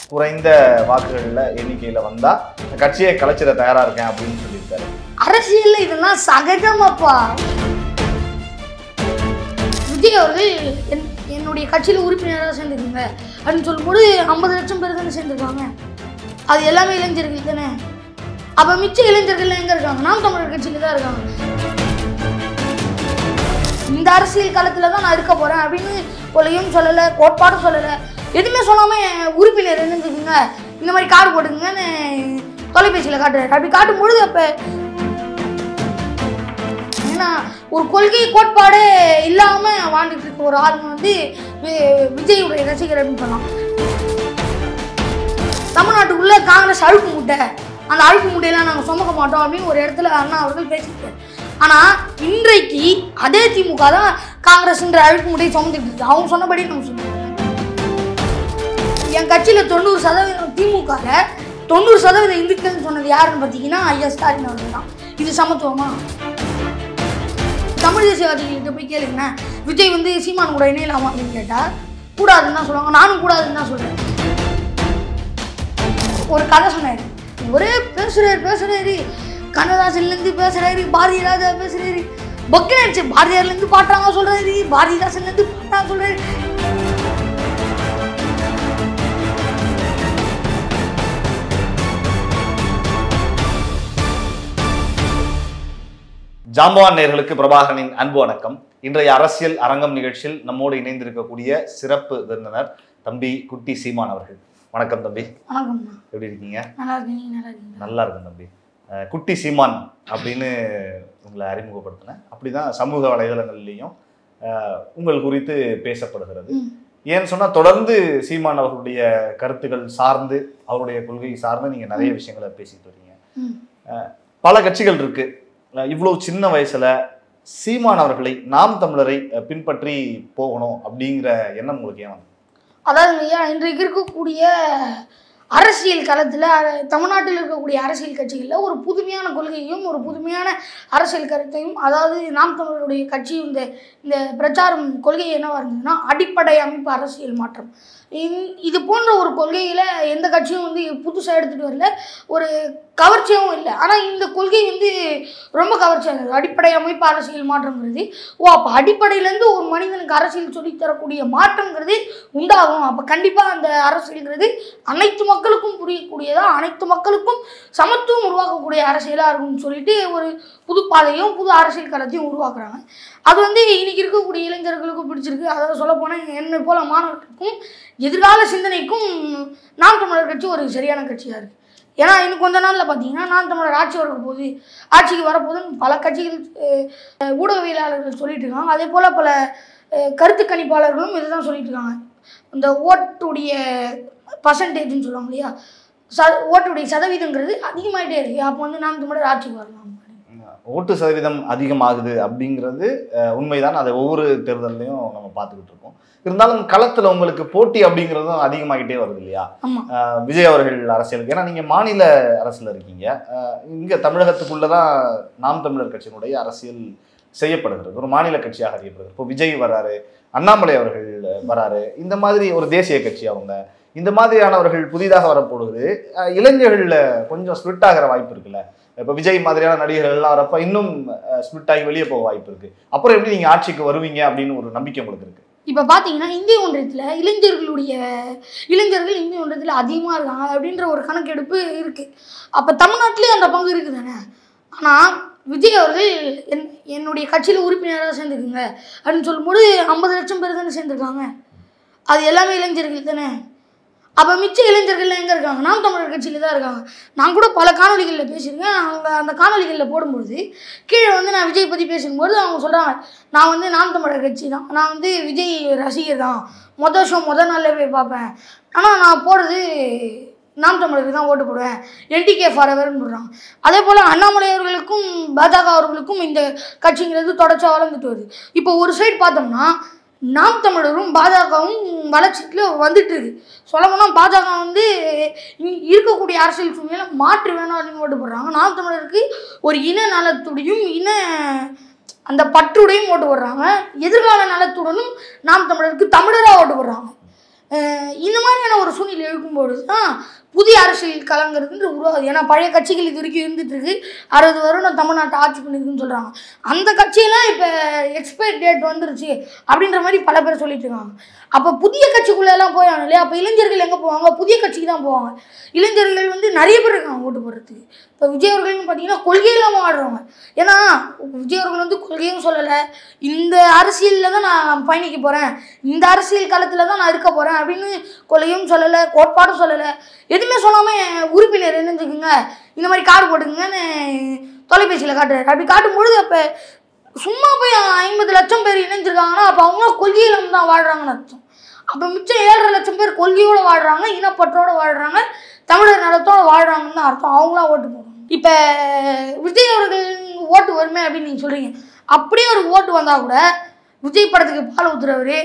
குறைந்த வாக்குகள்ல எண்ணிக்கையில வந்தா கட்சியை கலைச்சிட தயாரா இருக்கேன் அப்படின்னு சொல்லியிருக்காரு அரசியல்ல இதெல்லாம் சகஜமாப்பா விஜய் அவர்கள் என் என்னுடைய கட்சியில் உறுப்பினராக சேர்ந்துருக்குங்க அப்படின்னு சொல்லும்போது ஐம்பது லட்சம் பேர் தானே சேர்ந்துருக்காங்க அது எல்லாமே இளைஞர்கள் தானே அப்போ மிச்ச இளைஞர்கள் எங்கே இருக்காங்க நாம் தமிழர் கட்சியில் தான் இருக்காங்க இந்த அரசியல் காலத்தில் தான் நான் இருக்க போகிறேன் அப்படின்னு கொலையும் சொல்லலை கோட்பாடும் சொல்லலை எதுவுமே சொல்லாமல் உறுப்பினர் இருந்துக்குங்க இந்த மாதிரி கார்டு போட்டுக்குங்கன்னு தொலைபேசியில் காட்டுறாரு அப்படி காட்டும் பொழுது அப்போ ஏன்னா ஒரு கொள்கை கோட்பாடே இல்லாமல் வாழ்ந்துட்டு இருக்க ஒரு ஆளுங்க வந்து வி- விஜயுடைய ரசிகர் அப்படின்னு சொல்லலாம் தமிழ்நாட்டுக்குள்ள காங்கிரஸ் அழுப்பு முட்டை அந்த அழுப்பு முட்டையெல்லாம் நாங்கள் சுமக்க மாட்டோம் அப்படின்னு ஒரு இடத்துல அண்ணா அவர்கள் பேசியிருக்காரு ஆனால் இன்றைக்கு அதே திமுக தான் காங்கிரஸ்ன்ற அழுப்பு முட்டையை சுமந்துட்டு இருக்கு அவங்க சொன்னபடி நம்ம சொல்லுவோம் என் கட்சியில் தொண்ணூறு சதவீதம் திமுகவில் தொண்ணூறு சதவீதம் இந்துக்கள்னு சொன்னது யாருன்னு பார்த்தீங்கன்னா ஐயா ஸ்டாலின் அவர்கள் தான் இது சமத்துவமா தமிழ் தேசியவாதிகள்கிட்ட போய் கேளுங்க விஜய் வந்து சீமான் கூட இணையலாமா அப்படின்னு கேட்டால் கூடாதுன்னு தான் சொல்லுவாங்க நானும் கூடாதுன்னு தான் சொல்கிறேன் ஒரு கதை சொன்னார் ஒரே பேசுறாரு பேசுறாரு கண்ணதாசன்லேருந்து பேசுறாரு பாரதி ராஜா பேசுறாரு பக்கினாச்சு பாரதியார்லேருந்து பாட்டாங்க சொல்றாரு பாரதிதாசன்லேருந்து பாட்டாங்க சொல்றாரு ஜாம்பவான் நேர்களுக்கு பிரபாகரனின் அன்பு வணக்கம் இன்றைய அரசியல் அரங்கம் நிகழ்ச்சியில் நம்மோடு இணைந்திருக்கக்கூடிய சிறப்பு விருந்தினர் தம்பி குட்டி சீமான் அவர்கள் வணக்கம் தம்பி வணக்கம்ண்ணா எப்படி இருக்கீங்க நல்லா இருக்கீங்க நீங்க நல்லா இருக்கீங்க நல்லா இருக்கும் தம்பி அஹ் குட்டி சீமான் அப்படின்னு உங்களை அறிமுகப்படுத்தினேன் அப்படிதான் சமூக வலைதளங்கள்லையும் அஹ், உங்கள் குறித்து பேசப்படுகிறது ம். ஏன்னு சொன்னா தொடர்ந்து சீமான் அவர்களுடைய கருத்துக்கள் சார்ந்து அவருடைய கொள்கை சார்ந்து நீங்க நிறைய விஷயங்களை பேசிட்டு வரீங்க ம். பல கட்சிகள் இருக்கு அஹ் இவ்வளவு சின்ன வயசுல சீமான் அவர்களை நாம் தமிழரை அஹ், பின்பற்றி போகணும் அப்படிங்கிற எண்ணம் உங்களுக்கு ஏன் வந்தது? அதாவது ஐயா இன்றைக்கு இருக்கக்கூடிய அரசியல் களத்தில் தமிழ்நாட்டில் இருக்கக்கூடிய அரசியல் கட்சிகளில் ஒரு புதுமையான கொள்கையும் ஒரு புதுமையான அரசியல் கருத்தையும் அதாவது நாம் தமிழருடைய கட்சி இந்த இந்த பிரச்சாரம் கொள்கை என்னவா இருந்ததுன்னா அடிப்படை அமைப்பு அரசியல் மாற்றம் இந்- இது போன்ற ஒரு கொள்கையில் எந்த கட்சியும் வந்து புதுசாக எடுத்துகிட்டு வரல ஒரு கவர்ச்சியாகவும் இல்லை ஆனால் இந்த கொள்கை வந்து ரொம்ப கவர்ச்சியாக இருந்தது அடிப்படை அமைப்பு அரசியல் மாற்றங்கிறது ஓ அப்போ அடிப்படையிலேருந்து ஒரு மனிதனுக்கு அரசியல் சொல்லித் தரக்கூடிய மாற்றங்கிறது உண்டாகும் அப்போ கண்டிப்பாக அந்த அரசியல்ங்கிறது அனைத்து மக்களுக்கும் புரியக்கூடியதா அனைத்து மக்களுக்கும் சமத்துவம் உருவாக்கக்கூடிய அரசியலாக இருக்கும்னு சொல்லிட்டு ஒரு புது பாதையும் புது அரசியல் களத்தையும் உருவாக்குறாங்க அது வந்து இன்னைக்கு இருக்கக்கூடிய இளைஞர்களுக்கும் பிடிச்சிருக்கு அதாவது சொல்ல போனால் என்னை போல மாணவர்களுக்கும் எதிர்கால சிந்தனைக்கும் நாம் தமிழர் கட்சி ஒரு சரியான கட்சியாக இருக்குது ஏன்னா இன்னும் கொஞ்ச நாளில் பார்த்தீங்கன்னா நான் தமிழர் ஆட்சி வரக்க போகுது ஆட்சிக்கு வரப்போகுதுன்னு பல கட்சிகள் அஹ், ஊடகவியலாளர்கள் சொல்லிட்டு இருக்காங்க அதே போல் பல அஹ், கருத்து கணிப்பாளர்களும் இதை தான் சொல்லிட்டு இருக்காங்க இந்த ஓட்டுடைய பர்சன்டேஜ்னு சொல்லுவாங்க இல்லையா ச ஓட்டுடைய சதவீதங்கிறது அதிகமாயிட்டே இருக்கு அப்போ வந்து நாம் தமிழர் ஆட்சிக்கு வரலாம் ஓட்டு சதவீதம் அதிகமாகுது அப்படிங்கிறது அஹ், உண்மைதான் அதை ஒவ்வொரு தேர்தல்லையும் நம்ம பார்த்துக்கிட்டு இருக்கோம் இருந்தாலும் களத்துல உங்களுக்கு போட்டி அப்படிங்கிறதும் அதிகமாகிட்டே வருது இல்லையா ஆமாம் அஹ், விஜய் அவர்கள் அரசியலுக்கு ஏன்னா நீங்க மாநில அரசுல இருக்கீங்க அஹ், இங்க தமிழகத்துக்குள்ளதான் நாம் தமிழர் கட்சியினுடைய அரசியல் செய்யப்படுகிறது ஒரு மாநில கட்சியாக அறியப்படுகிறது இப்போ விஜய் வராரு அண்ணாமலை அவர்கள் வராரு இந்த மாதிரி ஒரு தேசிய கட்சி அவங்க இந்த மாதிரியானவர்கள் புதிதாக வரப்போகுது அஹ், இளைஞர்கள்ல கொஞ்சம் ஸ்பிளிட் ஆகிற வாய்ப்பு இருக்குல்ல இப்போ விஜய் மாதிரியான நடிகர்கள் எல்லாம் வரப்ப இன்னும் ஸ்பிளிட் ஆகி வெளியே போக வாய்ப்பு இருக்கு அப்புறம் எப்படி நீங்க ஆட்சிக்கு வருவீங்க அப்படின்னு ஒரு நம்பிக்கை உங்களுக்கு இருக்கு இப்போ பார்த்தீங்கன்னா இந்திய ஒன்றியத்தில் இளைஞர்களுடைய இளைஞர்கள் இந்திய ஒன்றியத்தில் அதிகமாக இருக்காங்க அப்படின்ற ஒரு கணக்கெடுப்பு இருக்குது அப்போ தமிழ்நாட்டிலே அந்த பங்கு இருக்குது தானே ஆனால் விஜய் அவர்கள் என் என்னுடைய கட்சியில் உறுப்பினராக சேர்ந்துக்குங்க அப்படின்னு சொல்லும்போது ஐம்பது லட்சம் பேர் தானே சேர்ந்துருக்காங்க அது எல்லாமே இளைஞர்கள் தானே அப்போ மிச்ச இளைஞர்கள் எங்கே இருக்காங்க நாம் தமிழர் கட்சியில் தான் இருக்காங்க நான் கூட பல காணொலிகளில் பேசியிருக்கேன் அவங்க அந்த காணொலிகளில் போடும்பொழுது கீழே வந்து நான் விஜய் பற்றி பேசும்போது அவங்க சொல்கிறாங்க நான் வந்து நாம் தமிழர் கட்சி தான் நான் வந்து விஜய் ரசிகர் தான் மொதல் ஷோ மொதல் நாள்ல போய் பார்ப்பேன் ஆனால் நான் போடுறது நாம் தமிழருக்கு தான் ஓட்டு போடுவேன் என்டிகே ஃபாரவர்னு போடுறாங்க அதே போல் அண்ணாமலை அவர்களுக்கும் பாஜக அவர்களுக்கும் இந்த கட்சிங்கிறது தொடர்ச்சியாக வளர்ந்துட்டு வருது இப்போ ஒரு சைடு பார்த்தோம்னா நாம் தமிழரும் பாஜகவும் வளர்ச்சியில் வந்துட்டு இருக்கு சொல்ல போனால் பாஜக வந்து இங்க இருக்கக்கூடிய அரசியல் சூழ்நிலை மாற்று வேணும் அப்படின்னு ஓட்டு போடுறாங்க நாம் தமிழருக்கு ஒரு இன நலத்துடையும் இன அந்த பற்றுடையும் ஓட்டு போடுறாங்க எதிர்கால நலத்துடனும் நாம் தமிழருக்கு தமிழராக ஓட்டு போடுறாங்க அஹ் இந்த மாதிரியான ஒரு சூழ்நிலை இருக்கும்பொழுது தான் புதிய அரசியல் களங்கிறது உருவாகுது ஏன்னா பழைய கட்சிகள் இது வரைக்கும் இருந்துட்டு இருக்கு அறுபது வருடம் தமிழ்நாட்டை ஆட்சி பண்ணிருக்குன்னு சொல்கிறாங்க அந்த கட்சியெல்லாம் இப்போ எக்ஸ்பைர் டேட் வந்துருச்சு அப்படின்ற மாதிரி பல பேர் சொல்லிட்டு இருக்காங்க அப்போ புதிய கட்சிக்குள்ள எல்லாம் போய் ஆகணும் இல்லையா அப்போ இளைஞர்கள் எங்கே போவாங்க புதிய கட்சிக்கு தான் போவாங்க இளைஞர்கள் வந்து நிறைய பேர் இருக்காங்க ஓட்டு போடுறதுக்கு இப்போ விஜய் அவர்கள்னு பார்த்தீங்கன்னா கொள்கையில்லாம ஆடுறவங்க ஏன்னா விஜய் அவர்கள் வந்து கொள்கையும் சொல்லலை இந்த அரசியலில் தான் நான் பயணிக்க போகிறேன் இந்த அரசியல் களத்தில் தான் நான் இருக்க போகிறேன் அப்படின்னு கொள்கையும் சொல்லலை கோட்பாடும் சொல்லலை எதுவுமே சொல்லாமல் உறுப்பினர் என்னஞ்சுக்குங்க இந்த மாதிரி கார்டு போட்டுக்குங்கன்னு தொலைபேசியில் காட்டுறாரு அப்படி காட்டும் பொழுது அப்போ சும்மா போய் ஐம்பது லட்சம் பேர் இணைஞ்சிருக்காங்கன்னா அப்போ அவங்களும் கொள்கையிலும் தான் வாழ்கிறாங்கன்னு அர்த்தம் அப்போ மிச்சம் ஏழரை லட்சம் பேர் கொள்கையோடு வாழ்கிறாங்க இனப்பற்றோடு வாழ்கிறாங்க தமிழர் நலத்தோடு வாழ்கிறாங்கன்னு தான் அர்த்தம் அவங்களாம் ஓட்டு போடுறாங்க இப்போ விஜய் அவர்கள் ஓட்டு வருமே அப்படின்னு நீங்கள் சொல்கிறீங்க அப்படியே ஒரு ஓட்டு வந்தால் கூட விஜய் படத்துக்கு பால் ஊத்துறவர்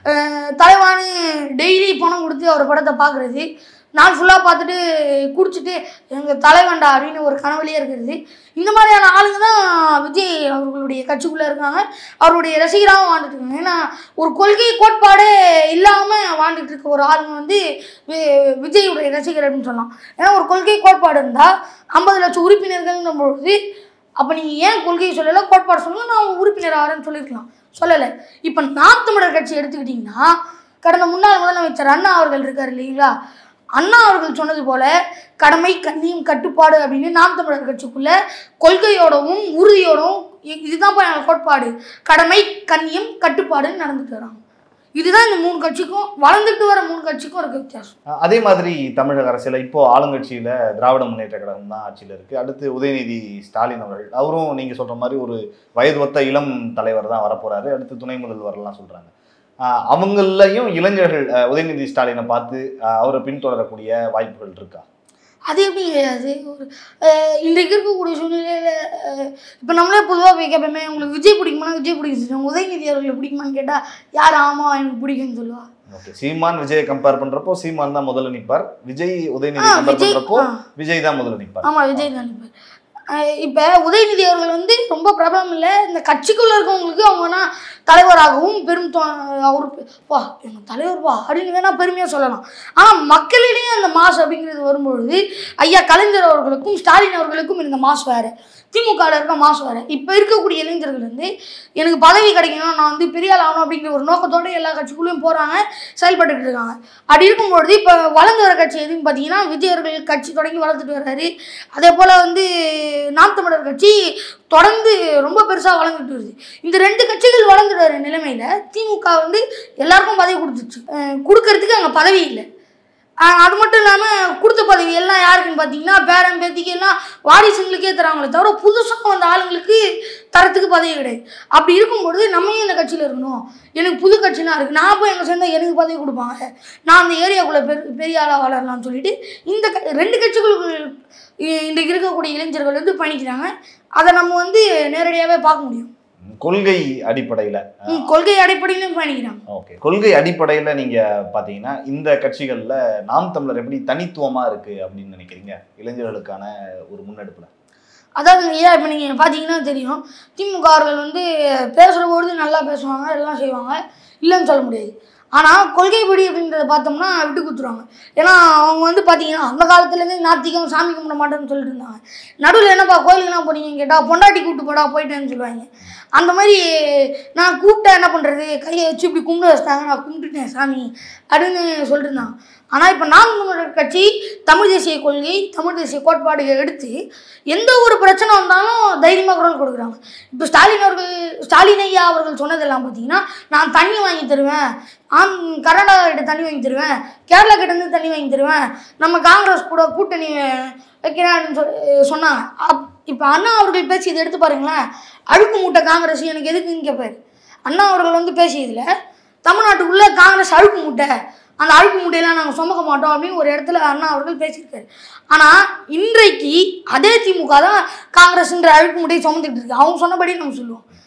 தலைவானு டெய்லி பணம் கொடுத்து அவர் படத்தை பார்க்குறது நாள் ஃபுல்லாக பார்த்துட்டு குடிச்சிட்டு எங்கள் தலைவன்டா அப்படின்னு ஒரு கனவுலேயே இருக்கிறது இந்த மாதிரியான ஆளுங்க தான் விஜய் அவர்களுடைய கட்சிக்குள்ளே இருக்காங்க அவருடைய ரசிகராகவும் வாழ்ந்துட்டு இருக்காங்க ஏன்னா ஒரு கொள்கை கோட்பாடே இல்லாமல் வாழ்ந்துட்டு இருக்க ஒரு ஆளுங்க வந்து வி- விஜயுடைய ரசிகர் அப்படின்னு சொல்லலாம் ஏன்னா ஒரு கொள்கை கோட்பாடு இருந்தால் ஐம்பது லட்சம் உறுப்பினர்கள்ன்ற பொழுது அப்போ நீங்கள் ஏன் கொள்கையை சொல்லலை கோட்பாடு சொல்லுங்க நான் உறுப்பினர் ஆகிறேன்னு சொல்லியிருக்கலாம் சொல்லலை இப்போ நாம் தமிழர் கட்சி எடுத்துக்கிட்டிங்கன்னா கடந்த முன்னாள் முதலமைச்சர் அண்ணா அவர்கள் இருக்கார் இல்லைங்களா அண்ணா அவர்கள் சொன்னது போல கடமை கண்ணியம் கட்டுப்பாடு அப்படின்னு நாம் தமிழர் கட்சிக்குள்ள கொள்கையோடவும் உறுதியோடவும் இ- இதுதான் போய் எங்கள் கோட்பாடு கடமை கண்ணியம் கட்டுப்பாடுன்னு நடந்துட்டு வராங்க இதுதான் இந்த மூணு கட்சிக்கும் வளர்ந்துட்டு வர மூணு கட்சிக்கும் இருக்க வித்தியாசம் அஹ் அதே மாதிரி தமிழக அரசியல இப்போ ஆளுங்கட்சியில திராவிட முன்னேற்ற கழகம் தான் ஆட்சியில் இருக்கு அடுத்து உதயநிதி ஸ்டாலின் அவர்கள் அவரும் நீங்க சொல்ற மாதிரி ஒரு வயது ஒத்த இளம் தலைவர் தான் வரப்போறாரு அடுத்து துணை முதல்வர்லாம் சொல்றாங்க அஹ் அவங்களையும் இளைஞர்கள் அஹ் உதயநிதி ஸ்டாலினை பார்த்து அஹ் அவரை பின்தொடரக்கூடிய வாய்ப்புகள் இருக்கா அது எப்படி கிடையாது ஒரு அஹ், இன்றைக்கு இருக்கக்கூடிய சூழ்நிலையில் இப்போ நம்மளே பொதுவாக போய் கேட்போமே உங்களுக்கு விஜய் பிடிக்குமா விஜய் பிடிக்கும் உதயநிதி அவர்களை பிடிக்குமான்னு கேட்டால் யார் ஆமாம் எனக்கு பிடிக்கும்னு சொல்லுவா ஓகே சீமான் விஜயை கம்பேர் பண்றப்போ சீமான் தான் முதல்ல நிப்பார் விஜய் உதயநிதி ஆ, கம்பேர் விஜய், பண்றப்போ ஆ. விஜய் தான் முதல்ல நிப்பார் ஆமாம் விஜய் தான் இப்போ இப்போ உதயநிதி அவர்கள் வந்து ரொம்ப பிரபலம் இல்லை இந்த கட்சிக்குள்ளே இருக்கவங்களுக்கு அவங்கன்னா தலைவராகவும் பெரும் தொ- அவர் பெ- வா எங்கள் தலைவர் வா அப்படின்னு வேணால் பெருமையாக சொல்லலாம் ஆனால் மக்களிடையே அந்த மாஸ் அப்படிங்கிறது வரும்பொழுது ஐயா கலைஞர் அவர்களுக்கும் ஸ்டாலின் அவர்களுக்கும் இருந்த மாஸ் வேறு திமுகவில் இருக்க மாஸ் வேறு இப்போ இருக்கக்கூடிய இளைஞர்கள் வந்து எனக்கு பதவி கிடைக்கணும் நான் வந்து பெரிய ஆள் ஆகணும் அப்படிங்கிற ஒரு நோக்கத்தோடு எல்லா கட்சிக்குள்ளேயும் போகிறாங்க செயல்பட்டுட்டு இருக்காங்க அப்படி இருக்கும்பொழுது இப்போ வளர்ந்து வர கட்சி எதுன்னு பார்த்தீங்கன்னா விஜய் அவர்கள் கட்சி தொடங்கி வளர்த்துட்டு வர்றாரு அதே போல் வந்து நாம் தமிழர் கட்சி தொடர்ந்து ரொம்ப பெருசாக வளர்ந்துட்டு வருது இந்த ரெண்டு கட்சிகள் வளர்ந்துட்டு வர நிலைமையில் திமுக வந்து எல்லாருக்கும் பதவி கொடுத்துச்சு அஹ் கொடுக்கறதுக்கு அங்கே பதவி இல்லை அஹ் அது மட்டும் இல்லாமல் கொடுத்த பதவி எல்லாம் யாருக்குன்னு பார்த்தீங்கன்னா பேரன் பேத்திக்கு எல்லாம் வாரிசுங்களுக்கே தராங்களே தவிர புதுசாக வந்த ஆளுங்களுக்கு தரத்துக்கு பதவி கிடையாது அப்படி இருக்கும்பொழுது நம்ம ஏன் இந்த கட்சியில் இருக்கணும் எனக்கு புது கட்சிலாம் இருக்குது நான் போய் எங்கே சேர்ந்தா எனக்கு பதவி கொடுப்பாங்க நான் அந்த ஏரியாக்குள்ளே பெரு பெரிய ஆளாக வளரலாம்னு சொல்லிட்டு இந்த க ரெண்டு கட்சிகளுக்கு இ- இன்றைக்கு இருக்கக்கூடிய இளைஞர்கள் வந்து பயணிக்கிறாங்க அதை நம்ம வந்து நேரடியாகவே பார்க்க முடியும் கொள்கை அடிப்படையில ம், கொள்கை அடிப்படையிலும் பயணிக்கிறாங்க ஓகே கொள்கை அடிப்படையில நீங்க பாத்தீங்கன்னா இந்த கட்சிகள்ல நாம் தமிழர் எப்படி தனித்துவமா இருக்கு அப்படின்னு நினைக்கிறீங்க இளைஞர்களுக்கான ஒரு முன்னெடுப்புல அதாவது ஐயா இப்போ நீங்கள் பார்த்தீங்கன்னா தெரியும் திமுக அவர்கள் வந்து பேசுகிற பொழுது நல்லா பேசுவாங்க எல்லாம் செய்வாங்க இல்லைன்னு சொல்ல முடியாது ஆனால் கொள்கைப்படி அப்படின்றத பார்த்தோம்னா விட்டு கொடுத்துருவாங்க ஏன்னா அவங்க வந்து பார்த்தீங்கன்னா அந்த காலத்துலேருந்து நாத்திகம் சாமி கும்பிட மாட்டேன்னு சொல்லிட்டு இருந்தாங்க நடுவில் என்னப்பா கோயிலுக்குலாம் போனீங்கன்னு கேட்டால் பொண்டாட்டி கூப்பிட்டு போடா போயிட்டேன்னு சொல்லுவாங்க அந்த மாதிரி நான் கூப்பிட்டா என்ன பண்ணுறது கையை வச்சு இப்படி கும்பிட வச்சிட்டாங்க நான் கும்பிட்டுட்டேன் சாமி அப்படின்னு சொல்லிட்டு இருந்தாங்க ஆனால் இப்போ நாம் தமிழர் கட்சி தமிழ் தேசிய கொள்கை தமிழ் தேசிய கோட்பாடுகளை எடுத்து எந்த ஒரு பிரச்சனை வந்தாலும் தைரியமாக குரல் கொடுக்குறாங்க இப்போ ஸ்டாலின் அவர்கள் ஸ்டாலின் ஐயா அவர்கள் சொன்னதெல்லாம் பார்த்தீங்கன்னா நான் தண்ணி வாங்கி தருவேன் ஆம் கர்நாடகா கிட்ட தண்ணி வாங்கி தருவேன் கேரளா கிட்ட இருந்து தண்ணி வாங்கி தருவேன் நம்ம காங்கிரஸ் கூட கூட்டணி வைக்கிறேன் அப்படின்னு சொல்லி சொன்னாங்க அப் இப்போ அண்ணா அவர்கள் பேசி இதை எடுத்து பாருங்களேன் அழுக்கு மூட்டை காங்கிரஸ் எனக்கு எதுக்குன்னு கேட்பாரு அண்ணா அவர்கள் வந்து பேசியதில் தமிழ்நாட்டுக்குள்ளே காங்கிரஸ் அழுக்கு மூட்டை அந்த அழுக்கு மூட்டையெல்லாம் நாங்கள் சுமக்க மாட்டோம் அப்படின்னு ஒரு இடத்துல அண்ணா அவர்கள் பேசியிருக்காரு ஆனால் இன்றைக்கு அதே திமுக தான் காங்கிரஸ்ன்ற அழுக்கு மூட்டையை சுமந்துட்டு இருக்கு அவங்க சொன்னபடி நம்ம சொல்லுவோம்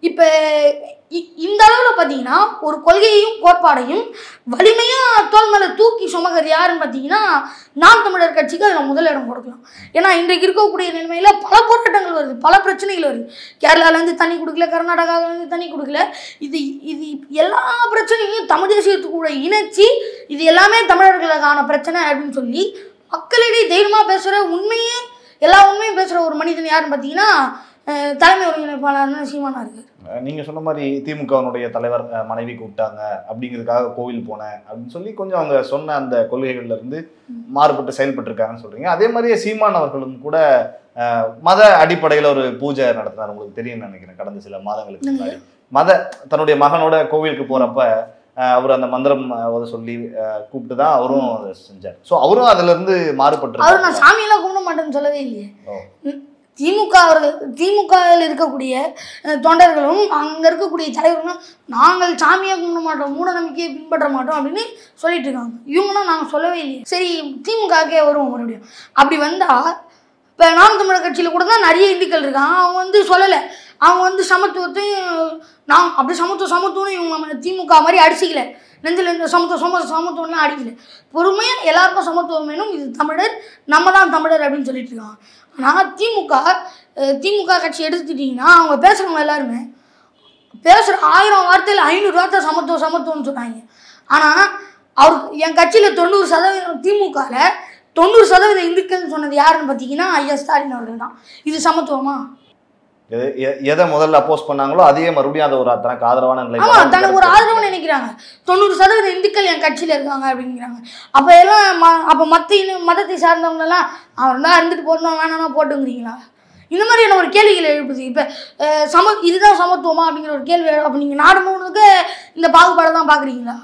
இப்போ இந்த அளவில் பார்த்தீங்கன்னா ஒரு கொள்கையையும் கோட்பாடையும் வலிமையாக தோல் மேலே தூக்கி சுமக்கிறது யாருன்னு பார்த்தீங்கன்னா நாம் தமிழர் கட்சிக்கு அதில் முதலிடம் கொடுக்கலாம் ஏன்னா இன்றைக்கு இருக்கக்கூடிய நிலைமையில் பல போராட்டங்கள் வருது பல பிரச்சனைகள் வருது கேரளாலேருந்து தண்ணி கொடுக்கல கர்நாடகாவிலேருந்து தண்ணி கொடுக்கல இது இது எல்லா பிரச்சனையும் தமிழ் தேசியத்துக்கு கூட இணைச்சி இது எல்லாமே தமிழர்களுக்கான பிரச்சனை அப்படின்னு சொல்லி மக்களிடையே தைரியமாக பேசுகிற உண்மையே எல்லா உண்மையும் பேசுகிற ஒரு மனிதன் யாருன்னு பார்த்தீங்கன்னா அஹ், தலைமை ஒருங்கிணைப்பாளர்னு சீமானா இருக்கார் அஹ் நீங்க சொன்ன மாதிரி திமுகவினுடைய தலைவர் அஹ், மனைவி கூப்பிட்டாங்க அப்படிங்கிறதுக்காக கோவில் போனேன் அப்படின்னு சொல்லி கொஞ்சம் அவங்க சொன்ன அந்த கொள்கைகள்ல இருந்து மாறுபட்டு செயல்பட்டு இருக்காங்கன்னு சொல்றீங்க அதே மாதிரியே சீமான் அவர்களும் கூட அஹ், மத அடிப்படையில ஒரு பூஜை நடத்தினார் உங்களுக்கு தெரியும்னு நினைக்கிறேன் கடந்த சில மாதங்களுக்கு முன்னாடி மத தன்னுடைய மகனோட கோவிலுக்கு போறப்ப அஹ், அவர் அந்த மந்திரம் அஹ், ஓத சொல்லி அஹ், கூப்பிட்டு தான் அவரும் அதை செஞ்சார் ஸோ அவரும் அதுல இருந்து மாறுபட்டு அவர் நான் சாமியெல்லாம் கும்பிட மாட்டேன்னு சொல்லவே இல்லையே ஓ. ம், திமுக அவர்கள் திமுகவில் இருக்கக்கூடிய அஹ், தொண்டர்களும் அங்கே இருக்கக்கூடிய தலைவர்களும் நாங்கள் சாமியை கும்பிட மாட்டோம் மூட நம்பிக்கையை பின்பற்ற மாட்டோம் அப்படின்னு சொல்லிட்டு இருக்காங்க இவங்கன்னா நாங்கள் சொல்லவே இல்லையே சரி திமுகக்கே வருவோம் மறுபடியும் அப்படி வந்தால் இப்போ நாம் தமிழர் கட்சியில் கூட தான் நிறைய இந்துக்கள் இருக்காங்க அவங்க வந்து சொல்லலை அவங்க வந்து சமத்துவத்தையும் நான் அப்படி சமத்துவம் சமத்துவம்னு இவங்க திமுக மாதிரி அடிச்சிக்கல நெஞ்சில் இந்த சமத்துவம் சம சமத்துவம்லாம் அடிக்கல பொறுமையாக எல்லாருக்கும் சமத்துவம் வேணும் இது தமிழர் நம்ம தான் தமிழர் அப்படின்னு சொல்லிட்டு இருக்காங்க ஆனால் திமுக அஹ், திமுக கட்சி எடுத்துக்கிட்டிங்கன்னா அவங்க பேசுகிறவங்க எல்லாருமே பேசுகிற ஆயிரம் வார்த்தையில் ஐநூறு வார்த்தை சமத்துவம் சமத்துவம்னு சொன்னாங்க ஆனால் அவர் என் கட்சியில் தொண்ணூறு சதவீதம் திமுகவில் தொண்ணூறு சதவீதம் இந்துக்கள்னு சொன்னது யாருன்னு பார்த்தீங்கன்னா ஐயா ஸ்டாலின் அவர்கள் தான் இது சமத்துவமா எது- எ- எதை முதல்ல அப்போஸ் பண்ணாங்களோ அதையே மறுபடியும் அதை ஒரு தனக்கு ஆதரவான நிலை ஆமா தனக்கு ஒரு ஆதரவு நினைக்கிறாங்க தொண்ணூறு சதவீதம் இந்துக்கள் என் கட்சியில் இருக்காங்க அப்படிங்கிறாங்க அப்போ எல்லாம் ம அப்போ மற்ற இன மதத்தை சார்ந்தவங்க எல்லாம் அவர் தான் இருந்துட்டு போடணும் வேணாம்னா போட்டுங்கிறீங்களா இந்த மாதிரியான ஒரு கேள்விகள் எழுப்புது இப்போ சம இதுதான் சமத்துவமா அப்படிங்கிற ஒரு கேள்வி எழு- அப்போ நீங்கள் நாடு முழுக்க இந்த பாகுபாடை தான் பார்க்குறீங்களா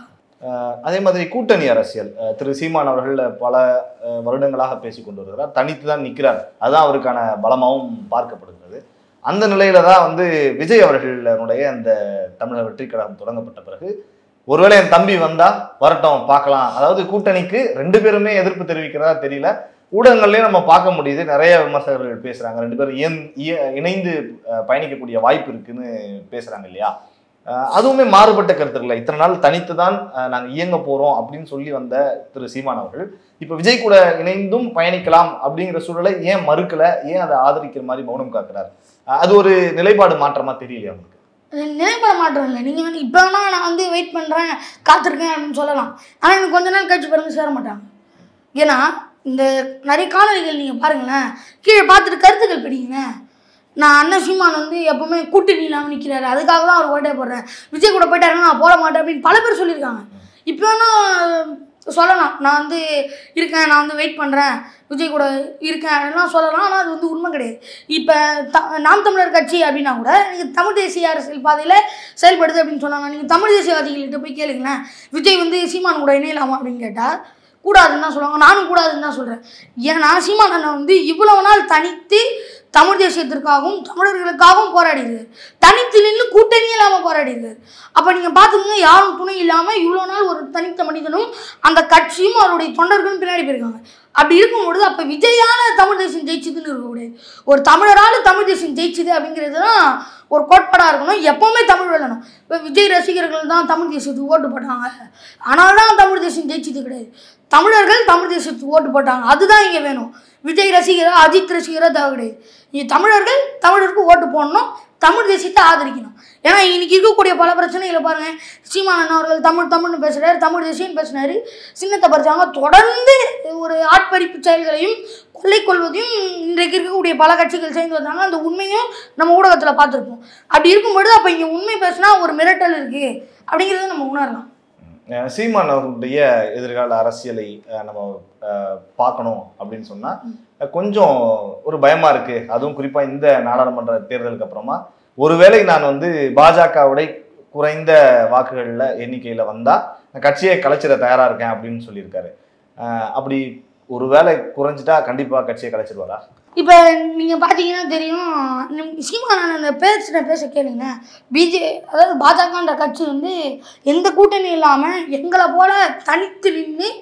அதே மாதிரி கூட்டணி அரசியல் அஹ் திரு சீமான் அவர்கள் பல அஹ், வருடங்களாக பேசி கொண்டு வருகிறார் தனித்து தான் நிற்கிறார் அதுதான் அவருக்கான பலமாகவும் பார்க்கப்படுகிறது அந்த நிலையில தான் வந்து விஜய் அவர்களுடைய அந்த தமிழக வெற்றி கழகம் தொடங்கப்பட்ட பிறகு ஒருவேளை என் தம்பி வந்தா வரட்டும் பார்க்கலாம் அதாவது கூட்டணிக்கு ரெண்டு பேருமே எதிர்ப்பு தெரிவிக்கிறதா தெரியல ஊடகங்கள்லயும் நம்ம பார்க்க முடியுது நிறைய விமர்சகர்கள் பேசுறாங்க ரெண்டு பேரும் இயன்- இய- இணைந்து அஹ், பயணிக்கக்கூடிய வாய்ப்பு இருக்குன்னு பேசுறாங்க இல்லையா அஹ் அதுவுமே மாறுபட்ட கருத்துக்களை இத்தனை நாள் தனித்து தான் அஹ், நாங்க இயங்க போறோம் அப்படின்னு சொல்லி வந்த திரு சீமான் அவர்கள் இப்ப விஜய் கூட இணைந்தும் பயணிக்கலாம் அப்படிங்கிற சூழலை ஏன் மறுக்கல ஏன் அதை ஆதரிக்கிற மாதிரி மௌனம் காக்குறாரு அஹ் அது ஒரு நிலைப்பாடு மாற்றமா தெரியலையா உங்களுக்கு நினைப்பட மாட்டோம் இல்லை நீங்கள் வந்து இப்போ வேணா நான் வந்து வெயிட் பண்ணுறேன் காத்திருக்கேன் அப்படின்னு சொல்லலாம் ஆனால் எனக்கு கொஞ்ச நாள் கழிச்சு பிறகு சேர மாட்டாங்க ஏன்னா இந்த நிறைய காணொலிகள் நீங்கள் பாருங்களேன் கீழே பார்த்துட்டு கருத்துக்கள் படிங்க நான் அண்ணன் சீமான் வந்து எப்பவுமே கூட்டணி இல்லாமல் நிற்கிறாரு அதுக்காக தான் அவர் ஓட்டே போடுறேன் விஜய் கூட போயிட்டாருன்னா நான் போட மாட்டேன் அப்படின்னு பல பேர் சொல்லியிருக்காங்க இப்போ வேணா சொல்லலாம் நான் வந்து இருக்கேன் நான் வந்து வெயிட் பண்ணுறேன் விஜய் கூட இருக்கேன் அப்படின்லாம் சொல்லலாம் ஆனால் அது வந்து உண்மை கிடையாது இப்போ த நாம் தமிழர் கட்சி அப்படின்னா கூட நீங்கள் தமிழ் தேசிய அரசியல் பாதையில் செயல்படுது அப்படின்னு சொன்னாங்க நீங்கள் தமிழ் தேசியவாதிகள்கிட்ட போய் கேளுங்களேன் விஜய் வந்து சீமான் கூட இணையலாமா அப்படின்னு கேட்டால் கூடாதுன்னு தான் சொல்லுவாங்க நானும் கூடாதுன்னு தான் சொல்கிறேன் ஏன்னா சீமான் அண்ணன் வந்து இவ்வளவு நாள் தனித்து தமிழ் தேசியத்திற்காகவும் தமிழர்களுக்காகவும் போராடிடுது தனித்து நின்று கூட்டணி இல்லாமல் போராடிடுது அப்போ நீங்கள் பார்த்துக்கோங்க யாரும் துணை இல்லாமல் இவ்வளோ நாள் ஒரு தனித்த மனிதனும் அந்த கட்சியும் அவருடைய தொண்டர்களும் பின்னாடி போயிருக்காங்க அப்படி இருக்கும்பொழுது அப்போ விஜயால தமிழ் தேசம் ஜெயிச்சுதுன்னு இருக்கக்கூடாது ஒரு தமிழரால் தமிழ் தேசம் ஜெயிச்சுது அப்படிங்கிறது தான் ஒரு கோட்பாடாக இருக்கணும் எப்போவுமே தமிழ் வெல்லணும் இப்போ விஜய் ரசிகர்கள் தான் தமிழ் தேசத்துக்கு ஓட்டு போட்டாங்க ஆனால் தான் தமிழ் தேசம் ஜெயிச்சது கிடையாது தமிழர்கள் தமிழ் தேசத்துக்கு ஓட்டு போட்டாங்க அதுதான் இங்கே வேணும் விஜய் ரசிகரா அஜித் ரசிகரா தேவை கிடையாது இங்கே தமிழர்கள் தமிழருக்கு ஓட்டு போடணும் தமிழ் தேசியத்தை ஆதரிக்கணும் ஏன்னா இன்னைக்கு இருக்கக்கூடிய பல பிரச்சனைகளை பாருங்க சீமானன் அவர்கள் தமிழ் தமிழ்னு பேசுறாரு தமிழ் தேசியம் பேசினாரு சின்னத்தை பறிச்சாங்க தொடர்ந்து ஒரு ஆட்பறிப்பு செயல்களையும் கொள்ளை கொள்வதையும் இன்றைக்கு இருக்கக்கூடிய பல கட்சிகள் சேர்ந்து வந்தாங்க அந்த உண்மையும் நம்ம ஊடகத்தில் பார்த்துருப்போம் அப்படி இருக்கும்பொழுது அப்போ இங்கே உண்மை பேசினா ஒரு மிரட்டல் இருக்கு அப்படிங்கிறத நம்ம உணரலாம் அஹ் சீமான் அவர்களுடைய எதிர்கால அரசியலை அஹ், நம்ம அஹ், பார்க்கணும் அப்படின்னு சொன்னா அஹ், கொஞ்சம் ஒரு பயமா இருக்கு அதுவும் குறிப்பா இந்த நாடாளுமன்ற தேர்தலுக்கு அப்புறமா ஒருவேளை நான் வந்து பாஜகவுடைய குறைந்த வாக்குகள்ல எண்ணிக்கையில வந்தா நான் கட்சியை கலைச்சிட தயாரா இருக்கேன் அப்படின்னு சொல்லியிருக்காரு அஹ், அப்படி ஒருவேளை குறைஞ்சிட்டா கண்டிப்பா கட்சியை கலைச்சிடுவாரா இப்போ நீங்கள் பார்த்தீங்கன்னா தெரியும் நிம்- சீமானன் அந்த பேசுகிற பேச கேளுங்க பிஜே அதாவது பாஜகன்ற கட்சி வந்து எந்த கூட்டணி இல்லாமல் எங்களை போல தனித்து நின்று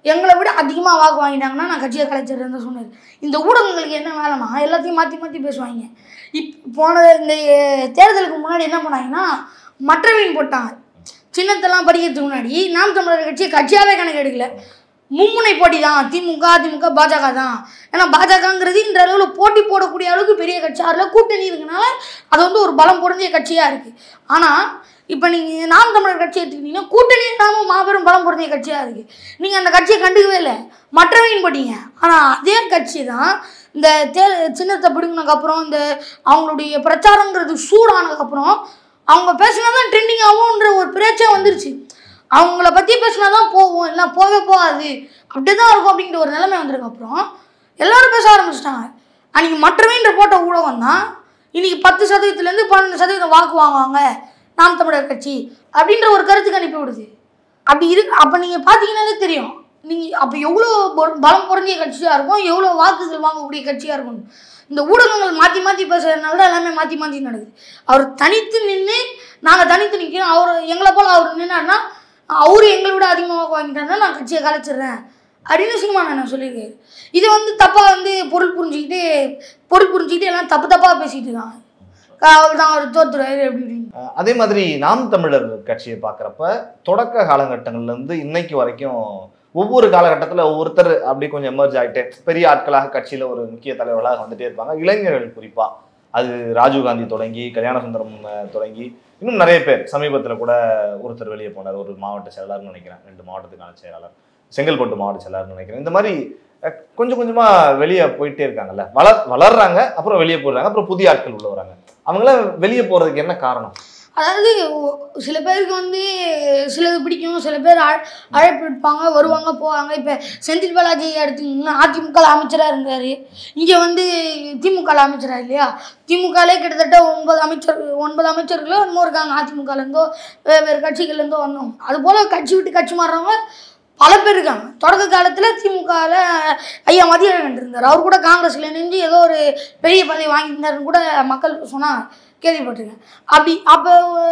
எங்களை விட அதிகமாக வாக்கு வாங்கிட்டாங்கன்னா நான் கட்சியை கலைச்சிடுறேன்னு தான் சொன்னார் இந்த ஊடகங்களுக்கு என்ன வேலைன்னா எல்லாத்தையும் மாற்றி மாற்றி பேசுவாங்க இப் போன இந்த அஹ், தேர்தலுக்கு முன்னாடி என்ன பண்ணாங்கன்னா மற்றவன் போட்டாங்க சின்னத்தெல்லாம் படிக்கிறதுக்கு முன்னாடி நாம் தமிழர் கட்சி கட்சியாகவே கணக்கு எடுக்கல மும்முனை போட்டி தான் திமுக அதிமுக பாஜக தான் ஏன்னா பாஜகங்கிறது இந்த அளவில் போட்டி போடக்கூடிய அளவுக்கு பெரிய கட்சியாக இல்லை கூட்டணி இருக்கனால அது வந்து ஒரு பலம் பொருந்திய கட்சியாக இருக்குது ஆனால் இப்போ நீங்கள் நாம் தமிழர் கட்சி எடுத்துக்கிட்டீங்கன்னா கூட்டணி இல்லாமல் மாபெரும் பலம் பொருந்திய கட்சியாக இருக்குது நீங்கள் அந்த கட்சியை கண்டுக்கவே இல்லை மற்றவையும் போட்டீங்க ஆனால் அதே கட்சி தான் இந்த தே சின்னத்தை பிடுங்கினதுக்கப்புறம் இந்த அவங்களுடைய பிரச்சாரங்கிறது சூடானதுக்கப்புறம் அவங்க பேசினா தான் ட்ரெண்டிங் ஆகும்ன்ற ஒரு பிரச்சனை வந்துருச்சு அவங்கள பற்றி பேசினா தான் போகும் இல்லை போகவே போகாது அப்படி தான் இருக்கும் அப்படிங்கிற ஒரு நிலைமை வந்ததுக்கு அப்புறம் எல்லாரும் பேச ஆரம்பிச்சிட்டாங்க அன்றைக்கி மற்றவைன்ற போட்ட ஊடகம் தான் இன்னைக்கு பத்து சதவீதத்துலேருந்து பன்னெண்டு சதவீதம் வாக்கு வாங்குவாங்க நாம் தமிழர் கட்சி அப்படின்ற ஒரு கருத்துக்கு அனுப்பி விடுது அப்படி இருக்கு அப்போ நீங்கள் பார்த்தீங்கன்னாலே தெரியும் நீங்கள் அப்போ எவ்வளோ பொ- பலம் பொருந்திய கட்சியாக இருக்கும் எவ்வளோ வாக்குகள் வாங்கக்கூடிய கட்சியாக இருக்கும் இந்த ஊடகங்கள் மாற்றி மாற்றி பேசுறதுனால தான் எல்லாமே மாற்றி மாற்றி நடக்குது அவர் தனித்து நின்று நாங்கள் தனித்து நிற்கிறோம் அவர் எங்களை போல் அவர் நின்னாருன்னா அவரு எங்களை விட அதிகமாக வாக்கு வாங்கிட்டாருன்னா நான் கட்சியை கலைச்சிடுறேன் அப்படின்னு சீமான் நான் சொல்லியிருக்காரு இதை வந்து தப்பாக வந்து பொருள் புரிஞ்சுக்கிட்டு பொருள் புரிஞ்சுக்கிட்டு எல்லாம் தப்பு தப்பாக பேசிட்டு இருக்காங்க அவர் தான் அவர் தோத்துறாரு அப்படி இப்படின்னு அஹ் அதே மாதிரி நாம் தமிழர் கட்சியை பார்க்குறப்ப தொடக்க காலகட்டங்கள்ல இருந்து இன்னைக்கு வரைக்கும் ஒவ்வொரு காலகட்டத்தில் ஒவ்வொருத்தர் அப்படி கொஞ்சம் எமர்ஜ் ஆகிட்டு பெரிய ஆட்களாக கட்சியில் ஒரு முக்கிய தலைவர்களாக வந்துட்டே இருப்பாங்க இளைஞர்கள் குறிப்பாக அது ராஜீவ்காந்தி தொடங்கி கல்யாண சுந்தரம் அஹ், தொடங்கி இன்னும் நிறைய பேர் சமீபத்தில் கூட ஒருத்தர் வெளியே போனார் ஒரு மாவட்ட செயலாளர்னு நினைக்கிறேன் ரெண்டு மாவட்டத்துக்கான செயலாளர் செங்கல்பட்டு மாவட்ட செயலாளர்னு நினைக்கிறேன் இந்த மாதிரி அஹ், கொஞ்சம் கொஞ்சமாக வெளியே போயிட்டே இருக்காங்கல்ல வளர் வளர்றாங்க அப்புறம் வெளியே போயிடுறாங்க அப்புறம் புதிய ஆட்கள் உள்ள வராங்க அவங்களாம் வெளியே போகிறதுக்கு என்ன காரணம் அதாவது ஒ- சில பேருக்கு வந்து சிலது பிடிக்கும் சில பேர் அழ அழைப்பு விடுப்பாங்க வருவாங்க போவாங்க இப்போ செந்தில் பாலாஜி எடுத்தீங்கன்னா அதிமுக அமைச்சராக இருந்தார் இங்கே வந்து திமுக அமைச்சராக இல்லையா திமுகலே கிட்டத்தட்ட ஒன்பது அமைச்சர் ஒன்பது அமைச்சர்களோ இன்னும் இருக்காங்க அதிமுகலேருந்தோ வேறு வேறு கட்சிகள்லேருந்தோ வந்தவங்க அதுபோல் கட்சி விட்டு கட்சி மாறுறவங்க பல பேர் இருக்காங்க தொடக்க காலத்தில் திமுகவில் ஐயா மதியழகன் இருந்தார் அவர் கூட காங்கிரஸில் நின்று ஏதோ ஒரு பெரிய பதவி வாங்கியிருந்தாருன்னு கூட மக்கள் சொன்னாங்க கேள்விப்பட்டிருக்கேன் அப்படி அப்போ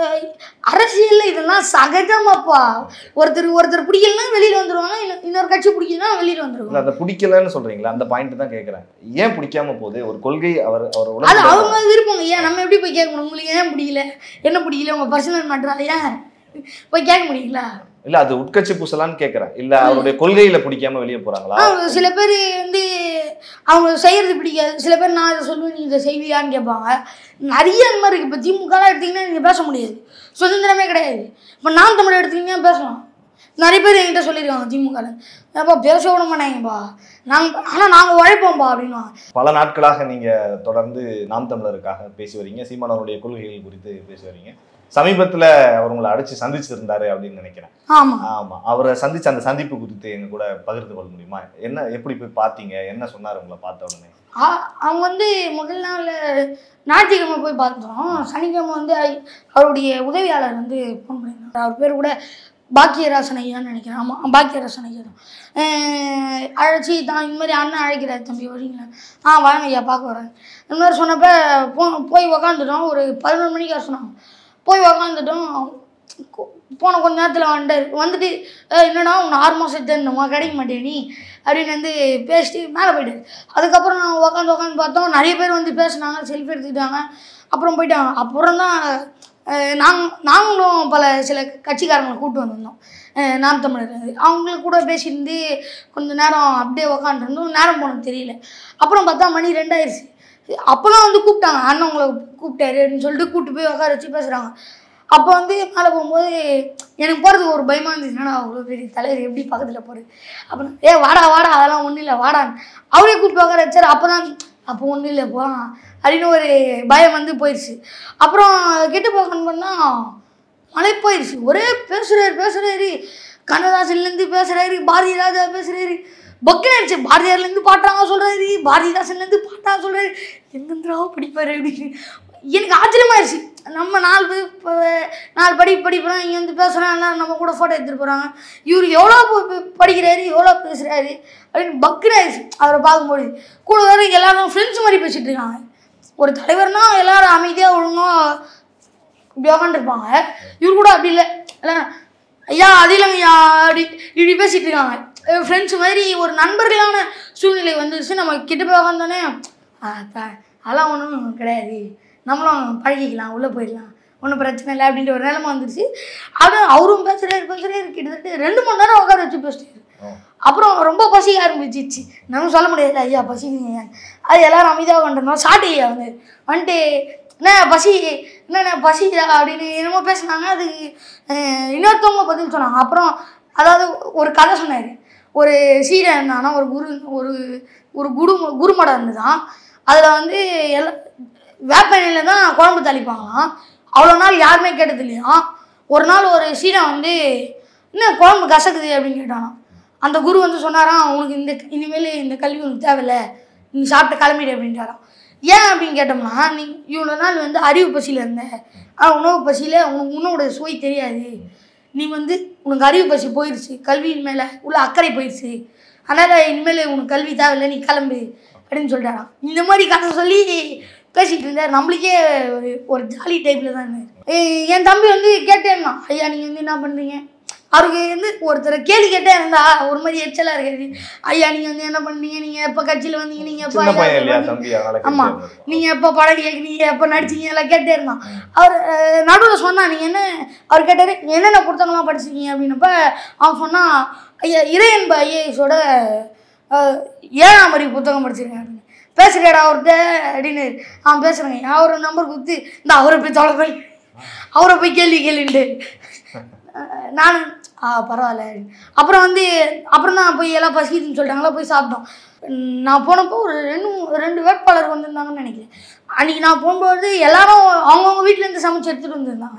அரசியலில் இதெல்லாம் சகஜமாப்பா ஒருத்தர் ஒருத்தர் பிடிக்கலன்னா வெளியில் வந்துருவாங்க இன்னொ- இன்னொரு கட்சி பிடிக்கலன்னா வெளியில் இல்ல வந்துருவாங்க அந்த பிடிக்கலன்னு சொல்றீங்களா அந்த பாயிண்ட் தான் கேக்குறேன் ஏன் பிடிக்காம போகுது ஒரு கொள்கை அவர் அவர் அது உணர்ந்து அவங்க விருப்பங்க ஏன் நம்ம எப்படி போய் கேட்க முடியும் உங்களுக்கு ஏன் பிடிக்கல என்ன பிடிக்கல உங்கள் பர்சனல் மேட்டரா ஏன் போய் கேட்க முடியுங்களா இல்ல அது உட்கட்சி பூசலான்னு கேக்குறேன் இல்ல அவருடைய கொள்கையில பிடிக்காம வெளியே போறாங்களா ஆ, சில பேர் வந்து அவங்க செய்கிறது பிடிக்காது சில பேர் நான் இதை சொல்லுவேன் நீ இதை செய்வியான்னு கேட்பாங்க நிறைய அந்த மாதிரி இருக்குது இப்போ திமுகலாம் எடுத்தீங்கன்னா நீங்கள் பேச முடியாது சுதந்திரமே கிடையாது இப்போ நான் தமிழ் எடுத்தீங்கன்னா பேசலாம் நிறைய பேர் என்கிட்ட சொல்லியிருக்காங்க திமுகவில் ஏப்பா பேச விட மாட்டாங்கப்பா நாங்கள் ஆனால் நாங்கள் உழைப்போம்ப்பா அப்படின்வாங்க பல நாட்களாக நீங்க தொடர்ந்து நாம் தமிழருக்காக பேசி வரீங்க சீமானவருடைய கொள்கைகள் குறித்து பேசி வரீங்க சமீபத்துல அவர் உங்களை அடிச்சு சந்திச்சிருந்தாரு அப்படின்னு நினைக்கிறேன் ஆமாம் ஆமா அவரை சந்திச்ச அந்த சந்திப்பு குறித்து எங்க கூட பகிர்ந்து கொள்ள முடியுமா என்ன எப்படி போய் பார்த்தீங்க என்ன சொன்னாரு உங்களை பார்த்த உடனே ஆ- அவங்க வந்து முதல் நாள் ஞாயிற்றுக்கிழமை போய் பார்த்தோம் சனிக்கிழமை வந்து ஐ- அவருடைய உதவியாளர் வந்து ஃபோன் பண்ணியிருந்தார் அவர் பேர் கூட பாக்கியராசன் ஐயான்னு நினைக்கிறேன் ஆமாம் பாக்கியராசன் ஐயா தான் அஹ் அழைச்சி தான் இந்த மாதிரி அண்ணன் அழைக்கிறார் தம்பி வரீங்களா ஆ வாங்க ஐயா பார்க்க வரேன் இந்த மாதிரி சொன்னப்ப போ போய் உக்காந்துட்டோம் ஒரு பதினொரு மணிக்கு வர சொன்னாங்க போய் உக்காந்துட்டோம் கொ- போன கொஞ்ச நேரத்தில் வந்துட்டார் வந்துட்டு "ஏய், என்னடா உன்னை ஆறு மாதம் தேர்ந்தமா கிடைக்க மாட்டேன் நீ அப்படின்னு வந்து பேசிட்டு மேலே போயிட்டாரு அதுக்கப்புறம் நான் உக்காந்து உக்காந்து பார்த்தோம் நிறைய பேர் வந்து பேசுனாங்க செல்ஃபி எடுத்துக்கிட்டாங்க அப்புறம் போயிட்டாங்க அப்புறம் தான் நாங் நாங்களும் பல சில கட்சிக்காரங்களை கூப்பிட்டு வந்திருந்தோம் அஹ் நாம் தமிழர் வந்து. அவங்களுக்கு கூட பேசியிருந்து கொஞ்ச நேரம் அப்படியே உக்காந்துருந்தோம் நேரம் போனது தெரியல அப்புறம் பார்த்தா மணி ரெண்டாயிருச்சு அப்போலாம் வந்து கூப்பிட்டாங்க அண்ணன் உங்களை கூப்பிட்டாரு அப்படின்னு சொல்லிட்டு கூப்பிட்டு போய் உட்கார வச்சு பேசுகிறாங்க அப்போ வந்து மேலே போகும்போது எனக்கு போகிறதுக்கு ஒரு பயமாக இருந்துச்சு என்னடா அவ்வளோ பெரிய தலைவர் எப்படி பக்கத்தில் போகிறது அப்புறம் ஏ வாடா வாடா அதெல்லாம் ஒன்றும் இல்லை வாடான்னு அவரே கூப்பிட்டு உட்கார வச்சார் அப்போ தான் அப்போ ஒன்றும் இல்லை போகலாம் அப்படின்னு ஒரு பயம் வந்து போயிடுச்சு அப்புறம் கெட்டு போகணும்னு பண்ணால் மழை போயிடுச்சு ஒரே பேசுகிறாரு பேசுகிறாரு கண்ணதாசன்லேருந்து பேசுகிறாரு பாரதி ராஜா பேசுகிறாரு பக்கினாச்சு பாரதியார்லேருந்து பாட்டாங்க சொல்கிறாரு பாரதிதாசன்லேருந்து பாட்டாங்க சொல்கிறாரு எங்கெந்திராவோ படிப்பார் அப்படின்னு எனக்கு ஆச்சரியமாயிருச்சு நம்ம நாலு பேர் இப்போ நாலு படி படிப்போம் இங்கே வந்து பேசுகிறாங்க நம்ம கூட ஃபோட்டோ எடுத்துகிட்டு போகிறாங்க இவர் எவ்வளோ ப- ப- படிக்கிறாரு எவ்வளோ பேசுகிறாரு அப்படின்னு பக்குனாயிருச்சு அவரை பார்க்கும்போது கூட வேறு எல்லாரும் ஃப்ரெண்ட்ஸ் மாதிரி பேசிகிட்டு இருக்காங்க ஒரு தலைவர்னா எல்லாரும் அமைதியாக ஒழுங்காக இப்படி உக்காந்துருப்பாங்க இவர் கூட அப்படி இல்லை இல்லை ஐயா அது இல்லைங்க ஐயா அப்படி இப்படி பேசிட்டு இருக்காங்க ஃப்ரெண்ட்ஸ் மாதிரி ஒரு நண்பர்களான சூழ்நிலை வந்துருச்சு நம்ம கிட்ட போய் உக்காந்தோடனே அதெல்லாம் ஒன்றும் கிடையாது நம்மளும் பழகிக்கலாம் உள்ளே போயிடலாம் ஒன்றும் பிரச்சனை இல்லை அப்படின்ற ஒரு நிலைமை வந்துருச்சு அது அவரும் பேசுகிறாரு பேசுகிறாரு கிட்டத்தட்ட ரெண்டு மணி நேரம் உட்கார வச்சு பேசிட்டாரு ஓ. அப்புறம் ரொம்ப பசிக்க ஆரம்பிச்சிச்சு நம்ம சொல்ல முடியாது ஐயா பசிக்குங்க அது எல்லாரும் அமைதியாக வந்துருந்தோம் சாட்டி ஐயா வந்து வந்துட்டு என்ன பசி என்னண்ணே பசிக்குதா அப்படின்னு என்னமோ பேசுனாங்க அதுக்கு அஹ், இன்னொருத்தவங்க பதில் சொன்னாங்க அப்புறம் அதாவது ஒரு கதை சொன்னார் ஒரு சீடன் இருந்தானா ஒரு குரு ஒரு ஒரு குரு குருமடம் இருந்துதான் அதில் வந்து எல்லா வேப்பெண்ணையில் தான் குழம்பு தாளிப்பாங்களாம் அவ்வளோ நாள் யாருமே கேட்டது இல்லையா ஒரு நாள் ஒரு சீடன் வந்து என்ன குழம்பு கசக்குது அப்படின்னு கேட்டானாம் அந்த குரு வந்து சொன்னாராம் உனக்கு இந்த இனிமேல் இந்த கல்வி உனக்கு தேவையில்ல நீ சாப்பிட்டு கிளம்பிடு அப்படின்ட்டாராம் ஏன் அப்படின்னு கேட்டோம்னா நீ இவ்வளோ நாள் வந்து அறிவு பசியில் இருந்த ஆனால் உணவு பசியில் உனக்கு உன்னோட சுவை தெரியாது நீ வந்து உனக்கு அறிவு பசி போயிடுச்சு கல்வியின் மேலே உள்ள அக்கறை போயிடுச்சு அதனால் இனிமேல் உனக்கு கல்வி தேவையில்லை நீ கிளம்பு அப்படின்னு சொல்லிட்டாராம் இந்த மாதிரி கதை சொல்லி பேசிகிட்டு இருந்தார் நம்மளுக்கே ஒரு ஒரு ஜாலி டைப்பில் தான் இருந்தார் ஏய், என் தம்பி வந்து கேட்டே இருந்தான் ஐயா நீங்கள் வந்து என்ன பண்ணுறீங்க அவருக்கு வந்து ஒருத்தர் கேள்வி கேட்டே இருந்தா ஒரு மாதிரி எச்சலாக இருக்காது ஐயா நீங்கள் வந்து என்ன பண்ணீங்க நீங்கள் எப்போ கட்சியில் வந்தீங்க நீங்கள் எப்போ சின்ன பையன் இல்லையா ஐயா, தம்பி அதனால ஆமா. கேட்டுட்டே இருந்திருப்பான். நீங்கள் எப்போ படம் கேட்குறீங்க எப்போ நடிச்சீங்க எல்லாம் கேட்டே இருந்தான் அவர் நடுவில் சொன்னா நீங்கள் என்ன அவர் கேட்டார் என்னென்ன புத்தகம்லாம் படிச்சிருக்கீங்க அப்படின்னப்ப அவன் சொன்னான் ஐயா இறையன்பு ஐஏஎஸோட ஏழாம் அறிவு புத்தகம் படிச்சிருக்கேன் அப்படின்னு பேசுறியாடா அவர்கிட்ட அப்படின்னு அவன் பேசுகிறேங்க அவர் நம்பர் கொடுத்து இந்த அவரை போய் தொலை போய் அவரை போய் கேள்வி கேளுன்ட்டு நான் ஆ பரவாயில்ல அப்புறம் வந்து அப்புறம் தான் போய் எல்லாம் பசிக்குதுன்னு சொல்லிட்டாங்களா போய் சாப்பிட்டோம் உம், நான் போனப்போ ஒரு ரெண்டு மூ- ரெண்டு வேட்பாளர் வந்திருந்தாங்கன்னு நினைக்கிறேன் அன்றைக்கி நான் போகும்போது எல்லாரும் அவங்கவுங்க வீட்டிலேருந்து சமைச்சு எடுத்துகிட்டு வந்திருந்தாங்க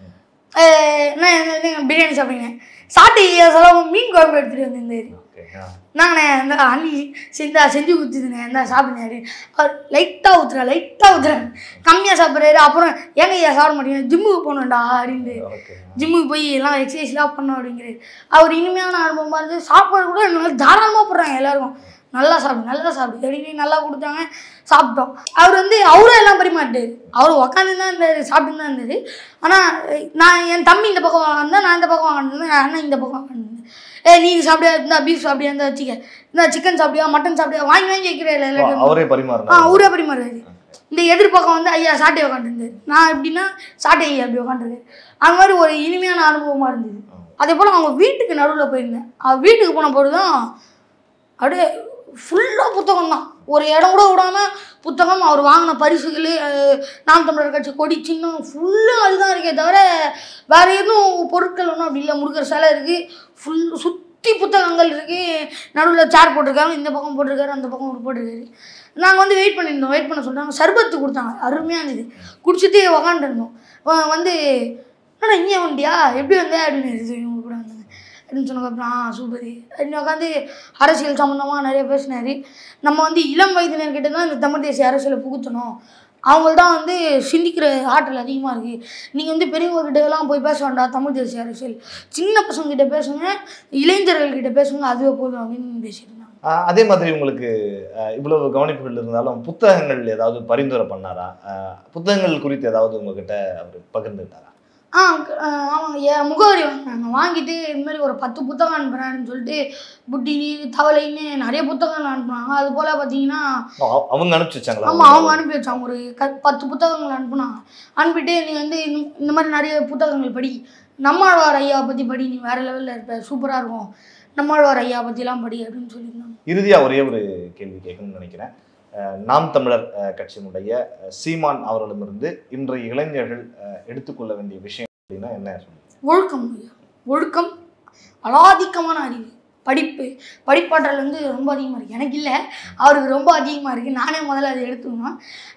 அஹ் நான் என்ன- என்ன பிரியாணி சாப்பிடுங்க சாட்டி செலவு மீன் குழம்பு எடுத்துகிட்டு வந்திருந்தாரு Okay, ஆ. நாங்கண்ணே இந்த அண்ணி செஞ்சா செஞ்சு ஊற்றுதுண்ணே இந்த சாப்பிடுனாரு அவர் லைட்டாக ஊற்றுறா லைட்டாக ஊற்றுறேன் கம்மியாக சாப்பிட்றாரு அப்புறம் ஏங்க ஐயா சாப்பிட மாட்டேங்க ஜிம்முக்கு போகணும்டா அப்படின்ட்டு Okay. ஜிம்முக்கு போய் எல்லாம் எக்ஸசைஸ்லாம் பண்ணோம் அப்படிங்கிறது அவர் இனிமையான அனுபவமாக இருந்து சாப்பாடு கூட நல்லா தாராளமாக போடுறாங்க எல்லாருக்கும் நல்லா சாப்பிடு நல்லா சாப்பிடு அப்படின்னு நல்லா கொடுத்தாங்க சாப்பிட்டோம் அவர் வந்து அவரும் எல்லாம் பரிமாட்டாரு அவர் உக்காந்து தான் இருந்தார் சாப்பிட்டு தான் இருந்தார் ஆனால் நான் என் தம்பி இந்த பக்கம் வாங்கினேன் நான் இந்த பக்கம் வாங்கினேன் அண்ணன் இந்த பக்கம் வாங்கினேன் ஏ நீ சாப்பிடியா இருந்தா பீஃப் சாப்பிடியா இருந்தா வச்சுக்க இந்த சிக்கன் சாப்பிடியா மட்டன் சாப்பிடியா வாங்கி வாங்கி வைக்கிறேன் ஓ, எல்லாரும் அவரே ஆ பரிமாறினார் ஊரே பரிமாறுவாரு இந்த எதிர்பக்கம் வந்து ஐயா சாட்டை உட்காந்துருந்தாரு நான் எப்படின்னா சாட்டை ஐயா அப்படி உட்காந்துருக்காரு அந்த மாதிரி ஒரு இனிமையான அனுபவமாக இருந்தது அதே போல் அவங்க வீட்டுக்கு நடுவில் போயிருந்தேன் அவர் வீட்டுக்கு போன போது தான் அப்படியே ஃபுல்லாக புத்தகம் தான் ஒரு இடம் கூட விடாமல் புத்தகம் அவர் வாங்கின பரிசுகள் அஹ், நாம் தமிழர் கட்சி கொடி சின்னம் ஃபுல்லாக அதுதான் இருக்கே தவிர வேறு எதுவும் பொருட்கள் ஒன்றும் அப்படி இல்லை முருகர் சிலை இருக்குது ஃபுல் சுற்றி புத்தகங்கள் இருக்குது நடுவில் சேர் போட்டிருக்காங்க இந்த பக்கம் போட்டிருக்காரு அந்த பக்கம் ஒரு போட்டிருக்காரு நாங்கள் வந்து வெயிட் பண்ணியிருந்தோம் வெயிட் பண்ண சொல்லிட்டாங்க சர்பத்து கொடுத்தாங்க அருமையாக இருந்தது குடிச்சிட்டு உக்காந்துருந்தோம் வந்து ஆனால் இங்கே வண்டியா எப்படி வந்த அப்படின்னு இருந்துச்சு இவங்க கூட வந்தாங்க அப்படின்னு சொன்னதுக்கப்புறம் ஆ சூப்பர் அப்படின்னு உட்காந்து அரசியல் சம்மந்தமாக நிறைய பேசினார் நம்ம வந்து இளம் வயதினர்கிட்ட தான் இந்த தமிழ் தேசிய அரசியலை புகுத்தணும் அவங்கள்தான் தான் வந்து சிந்திக்கிற ஆற்றல் அதிகமாக இருக்குது நீங்கள் வந்து பெரியவங்ககிட்ட எல்லாம் போய் பேச வேண்டாம் தமிழ் தேசிய அரசியல் சின்ன பசங்ககிட்ட பேசுங்க இளைஞர்கள்கிட்ட பேசுங்க அதுவே போதும் அப்படின்னு பேசியிருந்தாங்க ஆஹ் அதே மாதிரி உங்களுக்கு ஆஹ் இவ்வளவு கவனிப்புகள் இருந்தாலும் புத்தகங்கள் ஏதாவது பரிந்துரை பண்ணாரா ஆஹ் புத்தகங்கள் குறித்து ஏதாவது உங்ககிட்ட அவர் பகிர்ந்துட்டாரா ஆ க- ஆ, ஆமாங்க என் முகவரி வாங்கினாங்க வாங்கிட்டு இது மாதிரி ஒரு பத்து புத்தகம் அனுப்புகிறேன்னு சொல்லிட்டு புட்டி தவளைன்னு நிறைய புத்தகங்கள் அனுப்புனாங்க அது போல் பார்த்தீங்கன்னா அவ- அவங்க அனுப்பிச்சு வச்சாங்களா ஆமாம் அவங்க அனுப்பி வச்சாங்க ஒரு க பத்து புத்தகங்கள் அனுப்புனாங்க அனுப்பிட்டு நீ வந்து இந்த இந்த மாதிரி நிறைய புத்தகங்கள் படி நம்மாழ்வார் ஐயா பற்றி படி நீ வேறு லெவலில் இருப்ப சூப்பராக இருக்கும் நம்மாழ்வார் ஐயா பற்றிலாம் படி அப்படின்னு சொல்லியிருந்தாங்க இறுதியா ஒரே ஒரு கேள்வி கேட்கணும்னு நினைக்கிறேன் அஹ் நாம் தமிழர் அஹ் கட்சியினுடைய அஹ் சீமான் அவர்களிடமிருந்து இன்றைய இளைஞர்கள் அஹ் எடுத்துக்கொள்ள வேண்டிய விஷயம் அப்படின்னா என்ன சொல்லுங்க ஒழுக்கம் ஐயா ஒழுக்கம் அலாதிக்கமான அறிவு படிப்பு படிப்பாற்றல் வந்து ரொம்ப அதிகமாக இருக்குது எனக்கு இல்லை அவருக்கு ரொம்ப அதிகமாக இருக்குது நானே முதல்ல அதை எடுத்துக்கணும்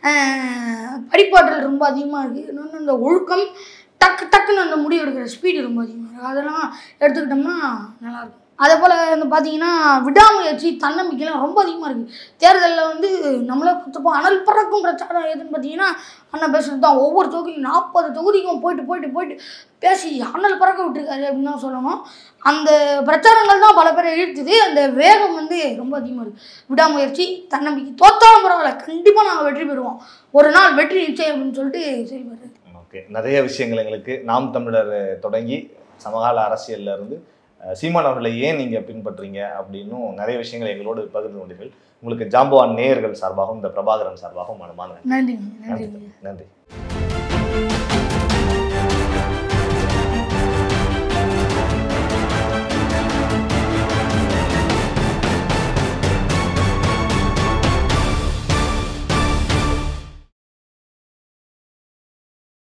ஆஹ் படிப்பாற்றல் ரொம்ப அதிகமாக இருக்குது இன்னொன்று இந்த ஒழுக்கம் டக்கு டக்குன்னு அந்த முடிவு எடுக்கிற ஸ்பீடு ரொம்ப அதிகமாக இருக்குது அதெல்லாம் எடுத்துக்கிட்டோம்னா நல்லாயிருக்கும் அதே போல் வந்து பார்த்தீங்கன்னா விடாமுயற்சி தன்னம்பிக்கைலாம் ரொம்ப அதிகமாக இருக்குது தேர்தலில் வந்து நம்மளே பார்த்துப்போம் அனல் பறக்கும் பிரச்சாரம் எதுன்னு பார்த்தீங்கன்னா அண்ணன் பேசுறது தான் ஒவ்வொரு தொகுதியும் நாற்பது தொகுதிக்கும் போயிட்டு போயிட்டு போயிட்டு பேசி அனல் பறக்க விட்டுருக்காரு அப்படின்னு தான் சொல்லணும் அந்த பிரச்சாரங்கள் தான் பல பேரை இழுத்துது அந்த வேகம் வந்து ரொம்ப அதிகமாக இருக்குது விடாமுயற்சி தன்னம்பிக்கை தோத்தாலும் பரவாயில்ல கண்டிப்பாக நாங்கள் வெற்றி பெறுவோம் ஒரு நாள் வெற்றி நிச்சயம் அப்படின்னு சொல்லிட்டு செயல்படுறது ஓகே நிறைய விஷயங்கள் எங்களுக்கு நாம் தமிழர் தொடங்கி சமகால அரசியல்ல இருந்து அஹ், சீமான் அவர்களை ஏன் நீங்க பின்பற்றீங்க அப்படின்னும் நிறைய விஷயங்களை எங்களோடு பகிர்ந்து கொண்டீர்கள் உங்களுக்கு ஜாம்பவான் நேயர்கள் சார்பாகவும் இந்த பிரபாகரன் சார்பாகவும் மனமான நன்றிங்க நன்றி நன்றிங்க நன்றி